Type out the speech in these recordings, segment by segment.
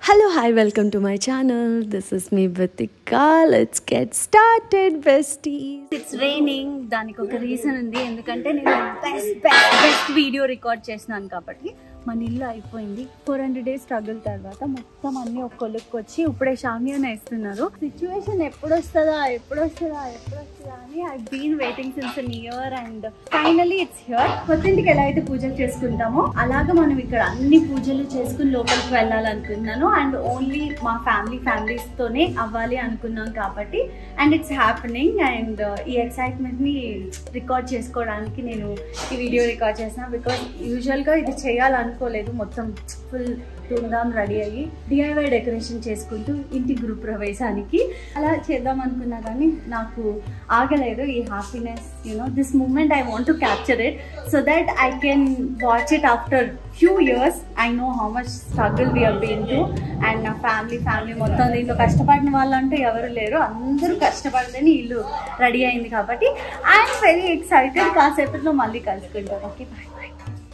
Hello, hi, welcome to my channel. This is me, Vitika. Let's get started, besties. It's raining దానికి ఒక reason ఉంది ఎందుకంటే నేను best best best video record చేసినాను కాబట్టి మన ఇల్లు అయిపోయింది ఫోర్ హండ్రెడ్ డేస్ స్ట్రగుల్ తర్వాత మొత్తం అన్ని ఒక కొలుక్కి వచ్చి ఇప్పుడే షామియాన వేస్తున్నారు సిచ్యువేషన్ ఎప్పుడు వస్తుందా ఎప్పుడు వస్తుందా ఎప్పుడు వస్తుందా అని I been waiting since an year and finally it's here కొత్తింటికి ఎలా అయితే పూజలు చేసుకుంటామో అలాగా మనం ఇక్కడ అన్ని పూజలు చేసుకుని లోపలికి వెళ్ళాలనుకున్నాను అండ్ ఓన్లీ మా ఫ్యామిలీ ఫ్యామిలీస్ తోనే అవ్వాలి అనుకున్నాం కాబట్టి అండ్ ఇట్స్ హ్యాపెనింగ్ అండ్ ఈ ఎక్సైట్మెంట్ ని రికార్డ్ చేసుకోవడానికి నేను ఈ వీడియో రికార్డ్ చేసిన బికాస్ యూజువల్ గా ఇది చేయాలనుకోలేదు మొత్తం ఫుల్ ధూమ్ధామ్ రెడీ అయ్యి డిఐవై డెకరేషన్ చేసుకుంటూ ఇంటి గృహ ప్రవేశానికి అలా చేద్దాం అనుకున్నా కానీ నాకు ఆగలేదు ఈ happiness you know this moment I want to capture it so that I can watch it after few years I know how much struggle we're been to and నా ఫ్యామిలీ ఫ్యామిలీ మొత్తం దీంట్లో కష్టపడిన వాళ్ళంటూ ఎవరు లేరు అందరూ కష్టపడితేనే ఇల్లు రెడీ అయింది కాబట్టి ఐఎమ్ వెరీ ఎక్సైటెడ్ కాసేపట్లో మళ్ళీ కలుసుకుంటాం okay bye bye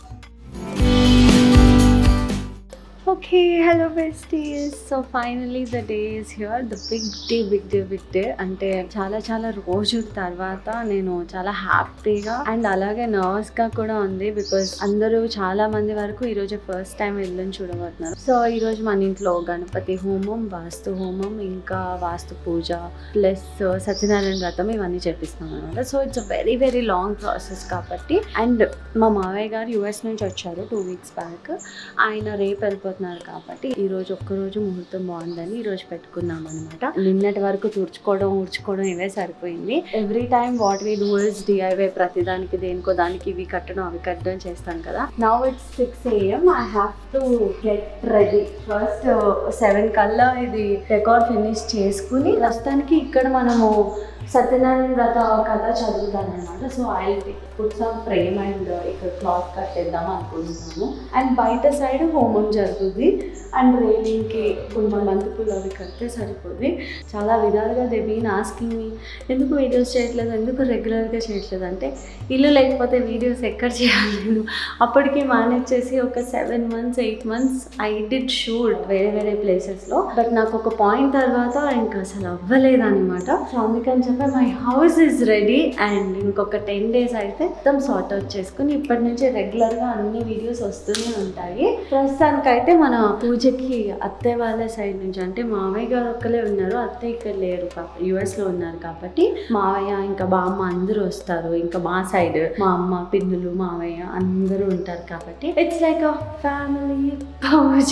Okay, hello besties. So finally the day is here. The big day, big day, big day. అంటే చాలా చాలా రోజుల తర్వాత నేను చాలా హ్యాపీగా అండ్ అలాగే నర్వస్ గా కూడా ఉంది బికాస్ అందరూ చాలా మంది వరకు ఈ రోజు ఫస్ట్ టైం ఇల్లుని చూడబోతున్నారు సో ఈ రోజు మన ఇంట్లో గణపతి హోమం వాస్తు హోమం ఇంకా వాస్తు పూజ ప్లస్ సత్యనారాయణ వ్రతం ఇవన్నీ చేపిస్తున్నాం అనమాట so it's very very long process కాబట్టి అండ్ మా మావయ్య గారు యుఎస్ నుంచి వచ్చారు టూ వీక్స్ బ్యాక్ ఆయన రేపు వెళ్ళిపోతున్నారు కాబట్టి ఈ రోజు ఒక్కరోజు ముహూర్తం బాగుందని ఈ రోజు పెట్టుకున్నాం అనమాట నిన్నటి వరకు తుడుచుకోవడం ఊడ్చుకోవడం ఇవే సరిపోయింది every time what we do is DIY ప్రతిదానికి దేనికో దానికి ఇవి కట్టడం అవి కట్టడం చేస్తాం కదా now it's six AM I have to get ready first seven కల్లా ఇది రికార్డ్ ఫినిష్ చేసుకుని ప్రస్తుతానికి ఇక్కడ మనము సత్యనారాయణ వ్రత కథ చదువుతాను అనమాట so I put some frame and ఇక్కడ క్లాత్ కట్టేద్దాం అనుకుంటున్నాను అండ్ బయట సైడ్ హోమం జరుగుతుంది అండ్ రైలింగ్కి కొంచెం బంతిపూలు అవి కడితే సరిపోద్ది చాలా విధాలుగా దే బీన్ ఆస్కింగ్ మీ ఎందుకు వీడియోస్ చేయట్లేదు ఎందుకు రెగ్యులర్గా చేయట్లేదు అంటే ఇల్లు లేకపోతే వీడియోస్ ఎక్కడ చేయాలి నేను అప్పటికి మేనేజ్ చేసి ఒక seven months eight months I did shoot వేరే వేరే ప్లేసెస్లో బట్ నాకు ఒక పాయింట్ తర్వాత ఇంకా అసలు అవ్వలేదు అనమాట సో అందుకని చెప్పి my house is ready and ఇంకొక టెన్ డేస్ అయితే మొత్తం సార్ట్ అవుట్ చేసుకుని ఇప్పటి నుంచి రెగ్యులర్గా అన్ని వీడియోస్ వస్తూనే ఉంటాయి ప్రస్తుతానికైతే మన పూజకి అత్తయ్య వాళ్ళ సైడ్ నుంచి అంటే మావయ్య గారు ఒక్కలే ఉన్నారు అత్తయ్య ఇక్కడ లేరు యుఎస్లో ఉన్నారు కాబట్టి మావయ్య ఇంకా బామ్మ అందరూ వస్తారు ఇంకా మా సైడ్ మా అమ్మ పిన్నులు మావయ్య అందరూ ఉంటారు కాబట్టి it's like a family puja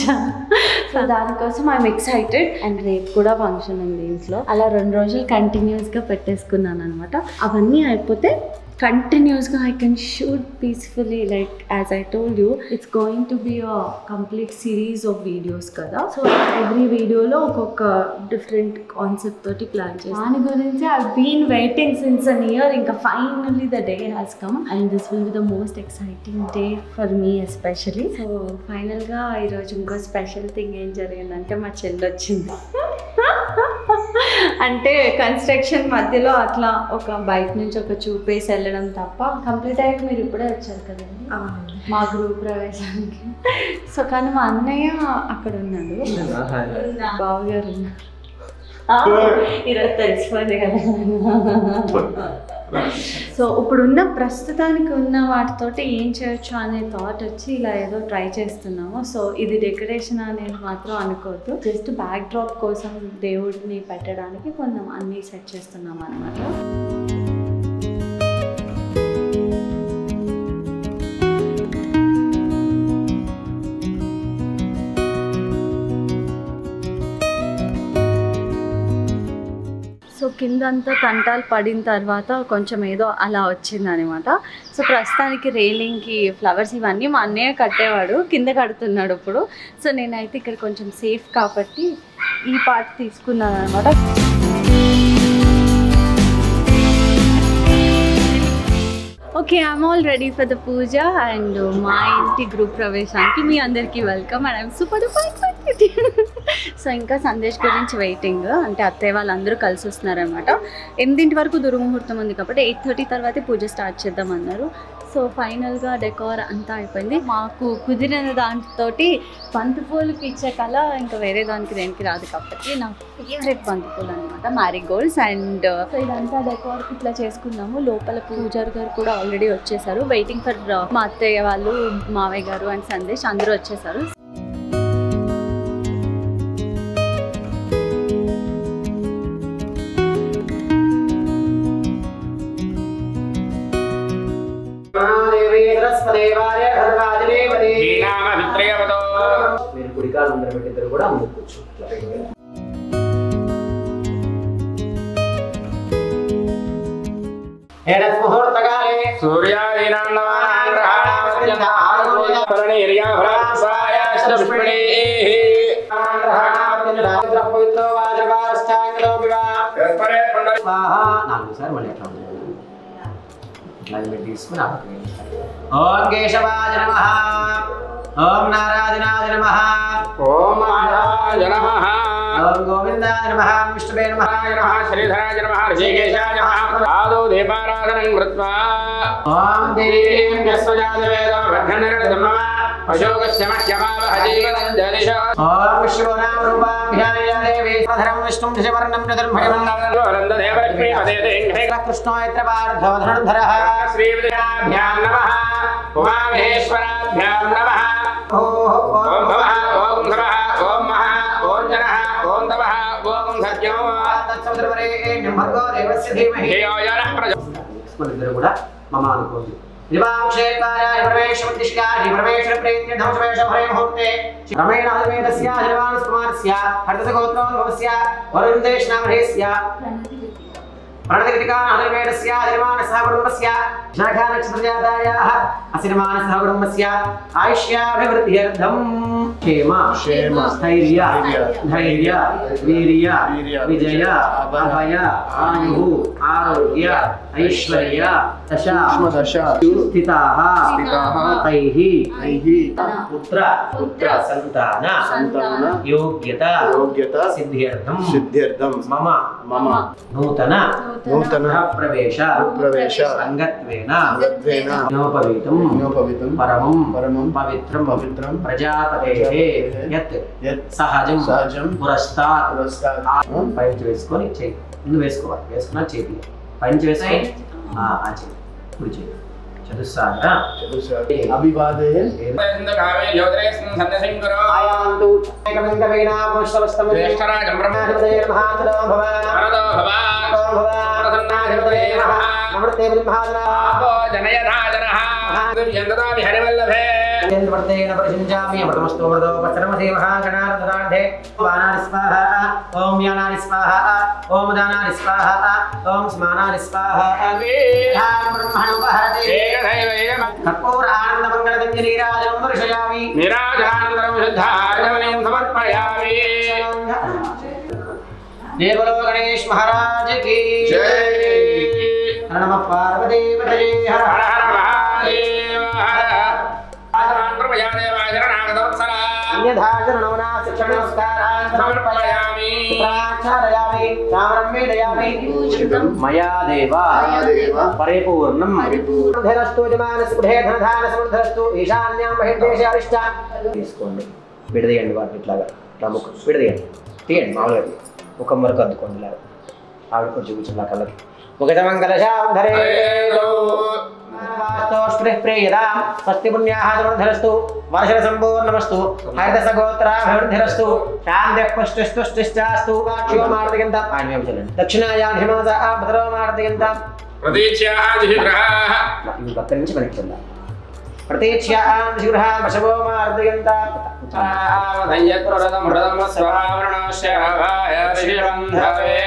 so దానికోసం ఐఎమ్ ఎక్సైటెడ్ అండ్ రేపు కూడా ఫంక్షన్ ఉంది ఇంట్లో అలా రెండు రోజులు కంటిన్యూస్గా పెట్టేసుకున్నాను అనమాట అవన్నీ అయిపోతే కంటిన్యూస్గా I can shoot peacefully like as I told you it's going to be a complete series of videos కదా సో ఎవ్రీ వీడియోలో ఒక్కొక్క డిఫరెంట్ కాన్సెప్ట్ తోటి ప్లాన్ చేస్తాను దాని గురించి I been waiting since an year ఇంకా finally the day has come and this will be the most exciting day for me especially so ఫైనల్గా ఈరోజు ఇంకో స్పెషల్ థింగ్ ఏం జరిగిందంటే మా చెల్లి వచ్చింది అంటే కన్స్ట్రక్షన్ మధ్యలో అట్లా ఒక బయట నుంచి ఒక చూపేసి వెళ్ళడం తప్ప కంప్లీట్ అయ్యాక మీరు ఇప్పుడే వచ్చారు కదండి మా గ్రూప్ ప్రవేశానికి సో కానీ మా అన్నయ్య అక్కడ ఉన్నాడు బావగారు ఉన్నారు ఆ, ఈరోజు తెలిసిపోయింది కదా సో ఇప్పుడున్న ప్రస్తుతానికి ఉన్న వాటితోటి ఏం చేయొచ్చు అనే థాట్ వచ్చి ఇలా ఏదో ట్రై చేస్తున్నాము సో ఇది డెకరేషన్ అనేది మాత్రం అనుకోవద్దు జస్ట్ బ్యాక్ డ్రాప్ కోసం దేవుడిని పెట్టడానికి కొంచెం అన్నీ సెట్ చేస్తున్నాం అనమాట సో కిందంతా తంటాలు పడిన తర్వాత కొంచెం ఏదో అలా వచ్చింది అనమాట సో ప్రస్తుతానికి రైలింగ్కి ఫ్లవర్స్ ఇవన్నీ మా అన్నయ్య కట్టేవాడు కింద కడుతున్నాడు ఇప్పుడు సో నేనైతే ఇక్కడ కొంచెం సేఫ్ కాబట్టి ఈ పార్ట్ తీసుకున్నాను అనమాట okay I'm all ready for the puja and మా ఇంటి గ్రూప్ ప్రవేశానికి మీ అందరికీ welcome and I'm super so ఇంకా సందేశ్ గురించి వెయిటింగ్ అంటే అత్తయ్య వాళ్ళందరూ కలిసి వస్తున్నారనమాట ఎనిమిదింటి వరకు దుర్ముహూర్తం ఉంది కాబట్టి ఎయిట్ థర్టీ తర్వాతే పూజ స్టార్ట్ చేద్దామన్నారు సో సో ఫైనల్గా డెకోర్ అంతా అయిపోయింది మాకు కుదిరిన దాంతోటి బంతి పూలకి ఇచ్చే కళ ఇంకా వేరే దానికి దేనికి రాదు కాబట్టి నా ఫేవరెట్ బంతి పూలు అనమాట మ్యారీగోల్డ్స్ అండ్ సో ఇదంతా డెకోర్ ఇట్లా చేసుకున్నాము లోపల పూజారి గారు కూడా ఆల్రెడీ వచ్చేసారు వెయిటింగ్ ఫర్ మా అత్తయ్య వాళ్ళు మావయ్య గారు అండ్ సందేశ్ అందరూ వచ్చేసారు శ్రీనామభిత్రయవతో మీరు కుడికాలు ముందర పెట్టిద్దరు కూడా ముందుకు కూర్చో ఇట్లా పెట్టింది. ఏడస్ముహూర్తకాలే సూర్యాదీనాం నవానాం గ్రహాణాం అత్యంత ఆరోగ్యఫలనీర్యా ఫలాస్వాయాశ్రపుష్పిణీః పవిత్రో వాజర్వారష్టాంగలోపివా తత్పరే పండరి స్వాహా నాలుగు సార్లు మళ్ళీ అట్లా ఉంటుంది ఇట్లా మీరు తీసుకుని ఆ పక్కన వేయండి. ఓం కేశవాయ నమ ఓం నారాయణాయ నమ ఓం మాధవాయ నమః ఓం గోవిందాయ నమ విష్ణువే నమ నారాయణ నమః శ్రీధరాయ నమః ఋషికేశాయ నమః ఆదో దీపారాధనం కృత్వా ఓం దేవీం దేవీం యస్వజాతవేదో వర్ధనరదమవ అశోకస్య మహ్యమావహ జీవనంజలిష ఓం విష్ణునామ రూపాభ్యాయ దేవీ ధరం విష్ణుం దశవర్ణం చతుర్భుజం నందదేవలక్ష్మీ పదేదేంఘే కృష్ణోయత్ర పార్థోధనుర్ధరః శ్రీవిద్యాభ్యాం నమః ఉమామహేశ్వరాభ్యాం నమః ఓం భవః ఓం భవః ఓం మహః ఓం జనః ఓం తపః ఓం సత్యం భర్గో దేవస్య ధీమహి ధియోయనః ప్రజ మనిద్దరు కూడా మమ అనుకోండి దివాక్షేత్వారాయ పరమేశ్వరదిష్యాది పరమేశ్వర ప్రేత్య ధంసవేష భయ ముహూర్తే రమేణ హరివేదస్య హరివాణస్ కుమారస్య హరితస గోత్రోద్భవస్య వరుణదేశ్ నామధేస్య ప్రణతికటికా హరివేదస్య హరివాణస్ కుటుంబస్య శాఖా నక్షత్రజాతాయాः అసిరిమానస కుటుంబస్య ఆయుష్యాభివృద్ధ్యర్థం క్షేమ క్షేమ, స్థైర్య ధైర్య, ధైర్య వీర్య వీర్య, విజయ అభయ, అభయ ఆయు ఆరోగ్య ఐశ్వర్య దశ సూక్ష్మదశ స్థితాః స్థితాః తైః తైః పుత్ర పుత్ర సంతాన సంతాన యోగ్యత యోగ్యత సిద్ధ్యర్థం సిద్ధ్యర్థం మమ మమ నూతన నూతన ప్రవేశ ప్రవేశ అంగత్వేన అంగత్వేన జ్ఞోపవీతం జ్ఞోపవితం పరమం పరమం పవిత్రం పవిత్రం ప్రజాపతే యత్ యత్ సహజం సహజం పురస్తాత్ పురస్కార్ పైన వేసుకొని చేయి ముందు వేసుకోవాలి వేసుకున్నా చేతి పైన వేసుకొని ఆ ఆ చేయి కుడి చేయి చతుస్సాగర అభివాదే కావే జ్యోతిరేస్మిన్ సన్నసింకరో ఆయాంతు ఏకమింద వీణా పుష్పవస్తము జ్యేష్ఠరాజం బ్రహ్మ బ్రహ్మాధిపతయే నమః భవ వరదో భవ ఓం భవ ప్రసన్నాధిపతయే నమః నమస్తే బ్రహ్మాదన ఆపో జనయధాజనః యందదామి హరివల్లభే వర్తేన పరిశించామి అమృతమస్తు అమృతో పచ్చనమసే మహాగణార్ధనాఢ్యే వానాని స్వాహ ఓం యానాని స్వాహ ఓం దానాని స్వాహ ఓం స్మానాని స్వాహ బ్రహ్మణోపహరతే ఏకదైవ ఏకమ కర్పూర ఆనందమంగళదంజనీరాజనం దర్శయామి నిరాజానందరం శుద్ధాచమనం సమర్పయామి దేవలో గణేష్ మహారాజ్ కి జై నమ పార్వదేవతయే హర హర హర మహాదేవ హర ఆచరణం ప్రమయాదేవాయ శరణాగతవత్సల అన్యథా శరణమనా శిక్షణ నమస్కారాన్ సమర్పయామి ప్రార్థయామి రామరం వేదయామి మయా దేవ దేవ పరిపూర్ణం ధనస్తు యజమానస్పృహే ధనధాన సమృద్ధస్తు ఈశాన్యం మహిర్దేశ అరిష్ట తీసుకోండి విడదీయండి వాటిని ఇట్లాగా ఇట్లా ముఖం విడదీయండి తీయండి మామూలుగా తీయండి. ముఖం వరకు అద్దుకోండి ఇలాగా ఆవిడ కొంచెం కూర్చుని నా కళ్ళకి ముఖత మంగళ శాంధరే స్వస్తి పుణ్యాः సమృద్ధిరస్తు వర్షణ సంపూర్ణమస్తు హరిత గోత్రాభివృద్ధిరస్తు శాంతి పుష్టిస్తుష్టిశ్చాస్తు వాక్ష్యో మారుతిగంత ఆయన వైపు చల్లండి దక్షిణాయాం హిమాస భద్రో మారుతిగంత ప్రతీచ్యాదిగ్రహాः ఇవి పక్క నుంచి వెనక్కి వెళ్దాం ప్రతీక్ష్యాం శివః వశవో మారుతిగంత ఆవధయ్యత్వరదం హృదమ స్వావరణాశ్యాయ ఋషిబంధవే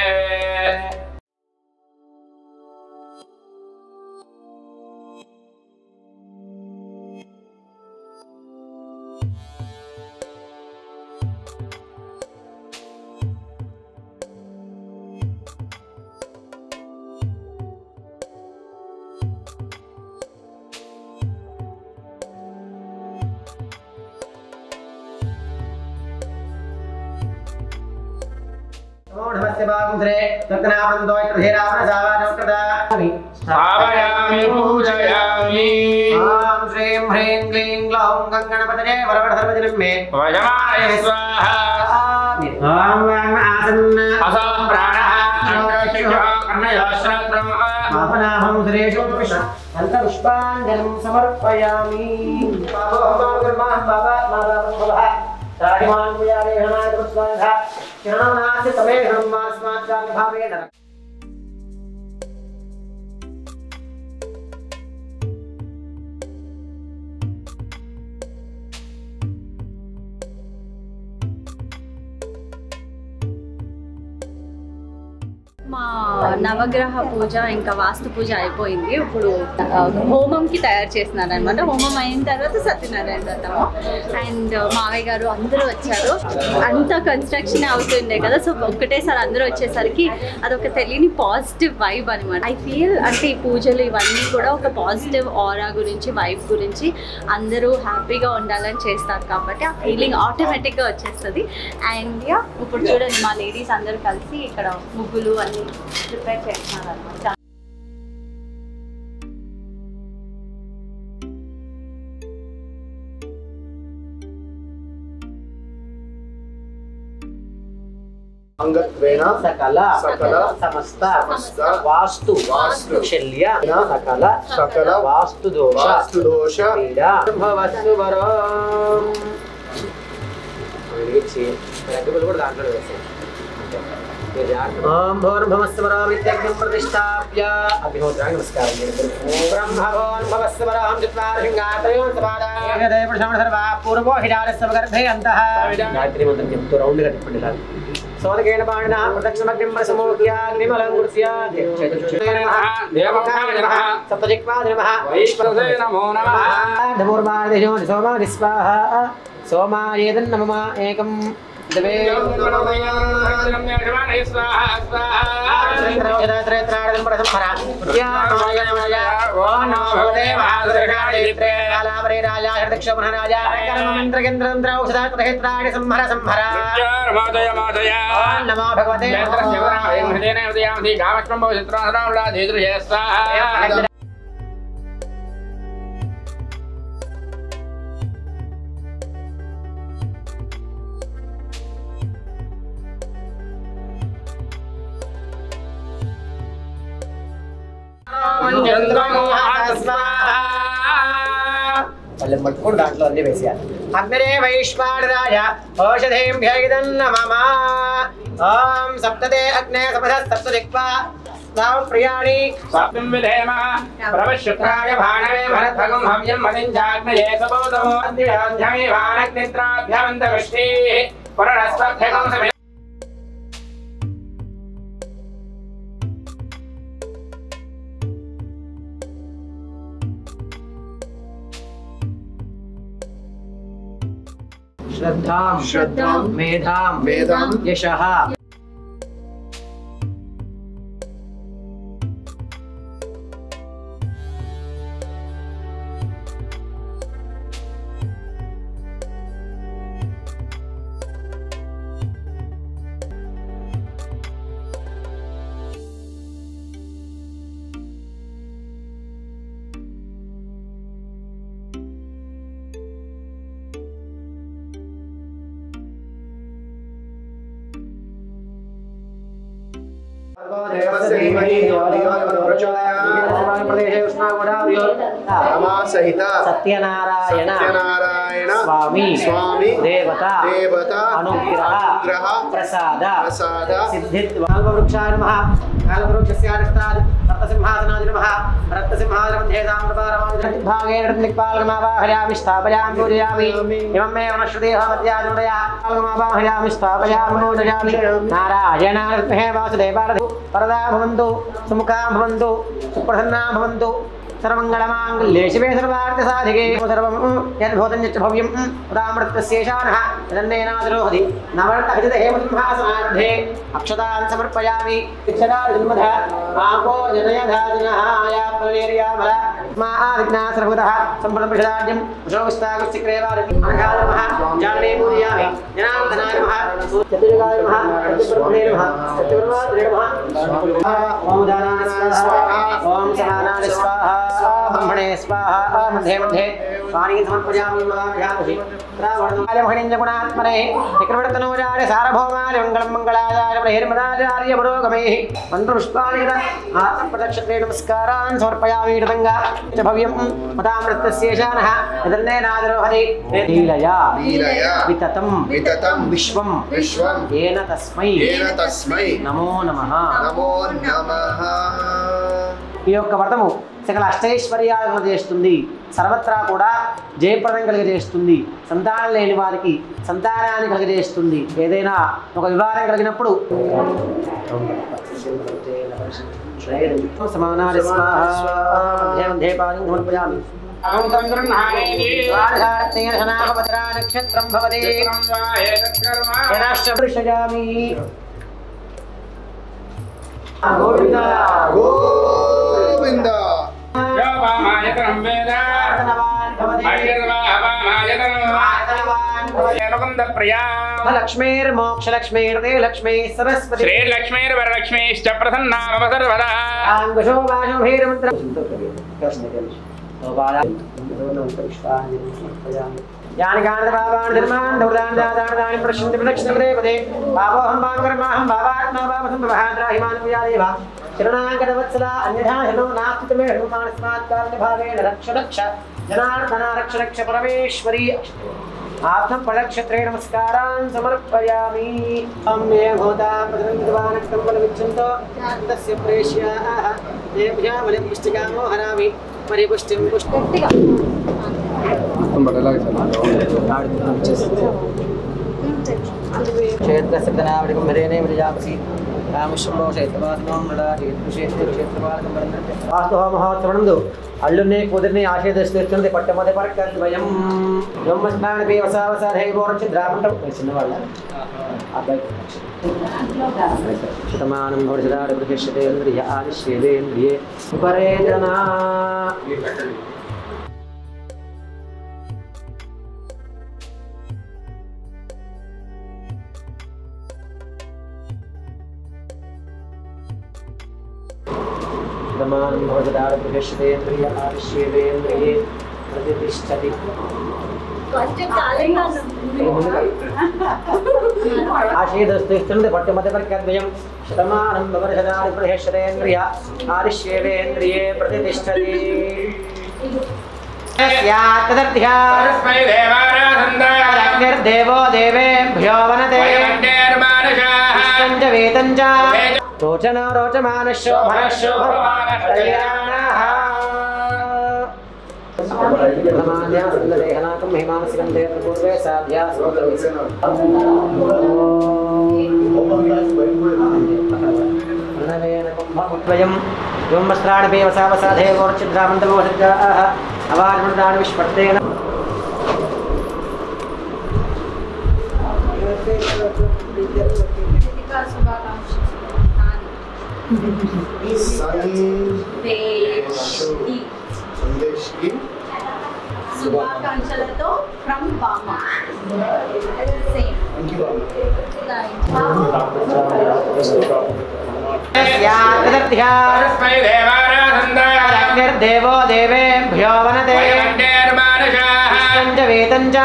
నమస్తే బాగుంధ్రే రత్నానందో ధీరావణ సావాజోకృత स्थापयामि पूजयामि ॐ श्रीं ह्रीं क्लीं ग्लौं गङ्गणपतये वरवरधर्मजनं मे वयमाय स्वाहा ॐ वाङ् आसन् असौ प्राणः अन्तरिक्षः कर्णयोः श्रोत्रम् पापनाभं सुरेशो अन्तपुष्पाञ्जलिं समर्पयामि भावेन మా నవగ్రహ పూజ ఇంకా వాస్తు పూజ అయిపోయింది ఇప్పుడు ఆ, హోమంకి తయారు చేస్తున్నారు అనమాట హోమం అయిన తర్వాత సత్యనారాయణ వ్రతము అండ్ మావయ్య గారు అందరూ వచ్చారు అంతా కన్స్ట్రక్షన్ అవుతుండే కదా సో ఒక్కటేసారి అందరూ వచ్చేసరికి అదొక తెలియని పాజిటివ్ వైబ్ అనమాట ఐ ఫీల్ అంటే ఈ పూజలు ఇవన్నీ కూడా ఒక పాజిటివ్ ఆరా గురించి వైబ్ గురించి అందరూ హ్యాపీగా ఉండాలని చేస్తారు కాబట్టి ఆ ఫీలింగ్ ఆటోమేటిక్గా వచ్చేస్తుంది అండ్ యా ఇప్పుడు చూడండి మా లేడీస్ అందరూ కలిసి ఇక్కడ ముగ్గులు అన్ని ప్రిపేర్ చేస్తున్నారు అనమాట అంగత్వేన సకల సకల సమస్త సమస్త వాస్తు వాస్తు శల్య సకల సకల వాస్తు దోష వాస్తు దోష పీడా భవస్తు వరం వెలిగించి రెడ్డిబుల్ కూడా దాంట్లో వేసాయి ఓం భూర్భువస్వరామిత్యగ్నిం ప్రతిష్టాప్య అగ్నిహోత్రానికి నమస్కారం చేయండి. ఓం బ్రహ్మభోన్ భవస్వరాం చత్వారసింగాత్రయోం సమాదాయ దేవ ప్రశాంత సర్వా పూర్వో హిడారస్వ గర్భే అంతః గాయత్రి మంత్రం చెప్తూ రౌండ్ గా తిప్పండి ఇలా సోనకేన పాడిన ప్రదక్షిణమగ్నిం ప్రసమోక్య అగ్నిమలంకృత్య దేవముఖాయ నమః సప్తజిక్వాద నమః వైష్ణవే నమో నమః ధూర్మాదేశో సోమా నిస్వాహ సోమాయేదన్నమమ ఏకం దవే సంహర సంహర నమో భగవతే వాళ్ళని పట్టుకొని దాంట్లో అన్ని వేసేయాలి అగ్నిరే వైశ్వాడరాయ ఔషధీం భ్యగిదన్న మమ ఓం సప్తదే అగ్నే సపద సప్త దిక్వా నామ ప్రియాణి సప్తం విధేమ ప్రవశుత్రాయ భాణవే భరద్భగం హవ్యం మదింజాగ్నయే సబోధమో అధ్యాధ్యమే వానగ్నిత్రాభ్యమంత వృష్టి పురణస్పథ్యకం సమే శ్రద్ధాం శ్రద్ధాం మేధాం మేధాం యశః సహిత సత్యనారాయణ సత్యనారాయణ స్వామి స్వామి దేవత దేవత అనుగ్రహ అనుగ్రహ ప్రసాద ప్రసాద సిద్ధిత్వ కల్పవృక్షాయ నమః కల్పవృక్షస్యాధిష్టాద్ రత్నసింహాసనాది నమః రత్నసింహాసన మధ్యే సామ్రతారమాది భాగేన రత్నిక్పాలకమావాహయామి స్థాపయామి పూజయామి ఇమం మే వనశ్రుదేహ మధ్యానుదయా పాలకమావాహయామి స్థాపయామి పూజయామి నారాయణ రత్నే వాసుదేవారధి వరదా భవంతు సుముఖా భవంతు సుప్రసన్నా భవంతు సర్వమంగళమాంగళ్యే శివే సర్వార్థ సాధికే సర్వం యద్భూతం యచ్చ భవ్యం ఉదామృతస్యేషానః తదన్నేనాదరోహది నవర్తహిత హేమసింహాసనార్థే అక్షతాన్ సమర్పయామి విక్షరాజన్మధ ఆపో జనయధాజనః ఆయాపనేర్యామల మా విఘ్నా సర్వతః సంపదం ప్రసాద్యం ఉషోగస్తాగుశ్చక్రేవారి అనఘానమః జాగనే పూజయామి జనార్దనాయ నమః చతుర్గాయ నమః సత్యప్రభే నమః సత్యప్రభాద్రే నమః ఓం దానాయ స్వాహా ఓం ఓం సమానాయ స్వాహా బ్రహ్మణే స్వాహా मध्ये मध्ये పానీ సమర్పయామి మహాభ్యాసి రావణాయ మహనీయ గుణాత్మనే చక్రవర్తనోజాయ సార్వభౌమాయ మంగళం మంగళాయ ప్రహిర్మదాచార్య పురోగమై మంత్రపుష్పాణి ఆత్మప్రదక్షత్రే నమస్కారాన్ సమర్పయామి కృతంగా చ భవ్యం మతామృతస్యేషానః యదన్నేనాదరోహరి లీలయా లీలయా వితతం వితతం విశ్వం విశ్వం ఏన తస్మై ఏన తస్మై నమో నమః నమో నమః ఈ యొక్క వ్రతము సకల అష్టైశ్వర్యాలు కలుగజేస్తుంది సర్వత్రా కూడా జయప్రదం కలిగజేస్తుంది సంతానం లేని వారికి సంతానాన్ని కలిగజేస్తుంది ఏదైనా ఒక వివాదం కలిగినప్పుడు సమానాయ స్వాహా మధ్య మధ్య పాదం సమర్పయామి స్వాధారత్నేన నక్షత్రం భవతి యదాశ్చర్షయామి గోవింద గోవింద వామాయతనం వేద ఆర్తనవాన్ భవతి ముకుంద ప్రియా లక్ష్మీర్మోక్షలక్ష్మీర్దే లక్ష్మీ సరస్వతి శ్రీలక్ష్మీర్వరలక్ష్మీశ్చ ప్రసన్నా మమ సర్వదా ఆంగుషో వాషోభీరమంత్ర యాని కాంతపాపాన్ ధర్మాన్ ధౌర్దాన్ దాదాన్ దాని ప్రశ్నంతి ప్రదక్షిణపదే పదే పాపోహం పాపకర్మాహం పాపాత్మా పాపసం ప్రభాద్రాహిమాన్ వ్యాదేవ శరణాగతవత్సల అన్యథా శరణో నాస్తి మే హనుమానస్మాత్ కారణభావేన రక్ష రక్ష జనార్దన రక్ష రక్ష పరమేశ్వరి ఆత్మం పదక్షత్రే నమస్కారాన్ సమర్పయామి అమ్మే భూతా ప్రతిబంధవానక్తం బలమిచ్చంతో తస్య ప్రేష్యాః దేభ్యా బలిం పుష్టికామో హరామి మరి పుష్టిం పుష్టి క్షేత్రశబ్దనావళికం హరేనే మృజాపసి రామశంభో క్షేత్రవాసినో మృడా క్షేత్ర క్షేత్రపాలకం వాస్తవ మహోత్సవనందు అల్లుని కుదిరిని ఆశీర్దిస్తుంది పట్టమది పరకద్వయం బ్రహ్మస్నాన పేవసావసాధైవోరక్ష ద్రామంటం చిన్నవాళ్ళ అబ్బాయి శతమానం భోజనాడు గృహిష్యతేంద్రియ ఆదిశ్యేంద్రియే పరేదనా ప్రమాణం భవదాడు గృహిష్యతేంద్రియ ఆదిశ్యేంద్రియే ప్రతిష్టతి ఆశీదస్తుస్తుంది పట్టుమతి పరికద్వయం శతమానం భవర్షదాది ప్రహేషరేంద్రియ ఆదిశ్యేంద్రియే ప్రతిష్టతి తస్మై దేవారాధందాయ దేవో దేవేభ్యో వనతే ఇష్టం చ వేదం చ రోచన రోచమానశోభన శోభనాకం హిమానసికం పూర్వే సాధ్యా కుంభముద్వయం వ్యోమస్త్రాణ పేవసావసాధే గోర్చిద్రామంతమోషజ్జాః అవార్మృతాని విష్పత్తేన సందేశ్కి శుభాకాంక్షలతో ఫ్రమ్ బామ సేమ్ తస్మై దేవారాధందాయ దేవో దేవేభ్యో వనతే ఇష్టం చ వేదం చ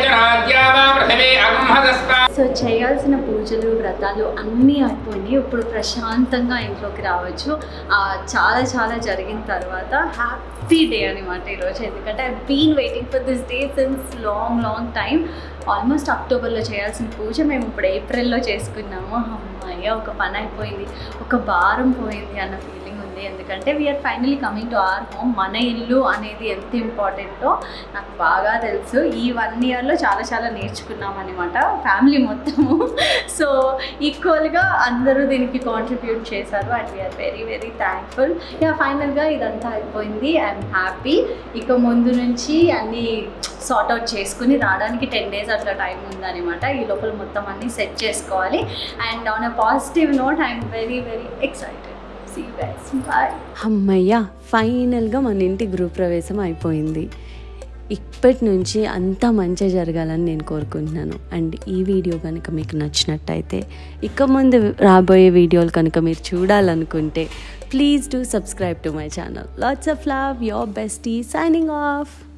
సో చేయాల్సిన పూజలు వ్రతాలు అన్నీ అయిపోయినాయి ఇప్పుడు ప్రశాంతంగా ఇంట్లోకి రావచ్చు ఆ, చాలా చాలా జరిగిన తర్వాత హ్యాపీ డే అనమాట ఈరోజు ఎందుకంటే I been waiting for this day since long long time almost అక్టోబర్లో చేయాల్సిన పూజ మేము ఇప్పుడు ఏప్రిల్లో చేసుకున్నాము అమ్మాయి ఒక పని అయిపోయింది ఒక భారం పోయింది అన్న ఫీలింగ్ ఉంది ఎందుకంటే we're finally coming to our home మన ఇల్లు అనేది ఎంత ఇంపార్టెంటో నాకు బాగా తెలుసు ఈ వన్ ఇయర్లో చాలా చాలా నేర్చుకున్నాం అనమాట ఫ్యామిలీ మొత్తము సో ఈక్వల్గా అందరూ దీనికి కాంట్రిబ్యూట్ చేశారు and we're very very thankful ఇక ఫైనల్గా ఇదంతా అయిపోయింది ఐఎమ్ హ్యాపీ ఇక ముందు నుంచి అన్నీ సార్ట్ అవుట్ చేసుకుని రావడానికి టెన్ డేస్ అట్లా టైం ఉందన్నమాట ఈ లోపల మొత్తం అన్నీ సెట్ చేసుకోవాలి and on a positive note I'm very very excited see guys bye అమ్మయ్య ఫైనల్గా మన ఇంటి గృహప్రవేశం అయిపోయింది ఇప్పటి నుంచి అంతా మంచి జరగాలని నేను కోరుకుంటున్నాను అండ్ ఈ వీడియో కనుక మీకు నచ్చినట్టయితే ఇక ముందు రాబోయే వీడియోలు కనుక మీరు చూడాలనుకుంటే Please do subscribe to my channel. Lots of love, your bestie signing off.